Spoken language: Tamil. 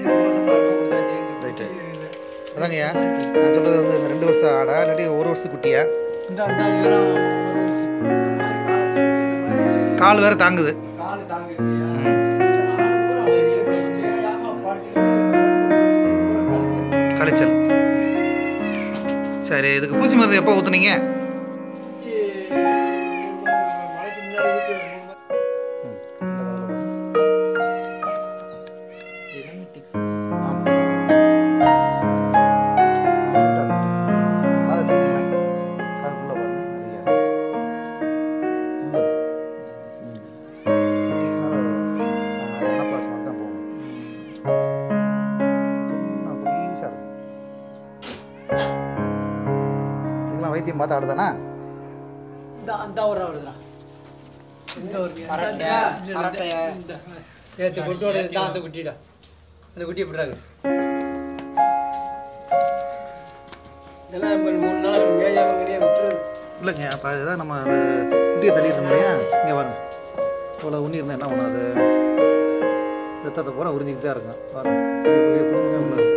ரைட்டு அதாங்கய்யா நான் சொல்கிறது வந்து இந்த ரெண்டு வருஷம் ஆடா இல்லாட்டி ஒரு வருஷம் குட்டியா இந்த இந்த இதெல்லாம் கால் வேற தாங்குது காலு தாங்க ம். களைச்சல் சரி இதுக்கு பூச்சி மருந்து எப்போ ஊற்றுனீங்க வைத்தியம் பார்த்து ஆடுதானா இந்த அந்த ஒரு வருதுடா இந்த ஒரு அரட்டையா? அரட்டையா? ஏத்து குட்டியோட தான் அந்த குட்டிடா அந்த குட்டி எப்படிறாங்க இதெல்லாம் நம்ம மூணு நாள் மேயாமங்கனே விட்டுறது இல்லைங்க அப்போ இதுதான் நம்ம அது குட்டியை தள்ளிடணும் இல்லையா இங்கே பாருங்க இவ்வளோ உண்ணி இருந்தால் என்ன பண்ணாது ரத்தத்தை பூரா உறிஞ்சிக்கிட்டு தான் இருக்கும் பாருங்க பெரிய பெரிய குடும்பமே உள்ள இருக்கு